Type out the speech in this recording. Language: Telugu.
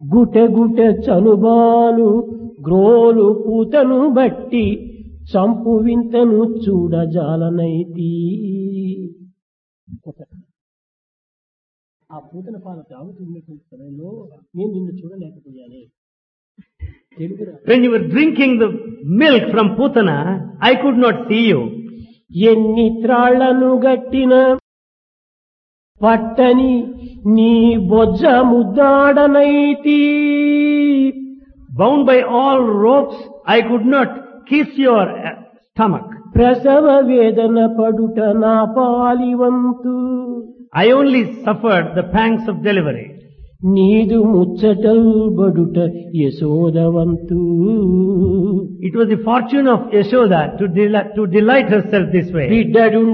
గుటె గుటె చనుబాలు గ్రోలు పూతను బట్టి చంపు వింతను చూడజాలనైతి ఆ పూతన పాలు తాగుతున్నటువంటి సమయంలో నేను నిన్ను చూడలేకపోయానే తెలుగురా When you were drinking the milk from Putana, I could not see you. ఎన్ని త్రాళ్లను గట్టిన పట్టని నీ బొజ్జ ముద్దాడనైతి Bound by all ropes, I could not kiss your uh, stomach. ప్రసవ వేదన పడుట నా పాలివంతు I only suffered the pangs of delivery. నీదు ముచ్చటల్ బడుట యశోదవంతు It was the fortune of Yashoda to, del- to delight herself this way. బిడ్డడు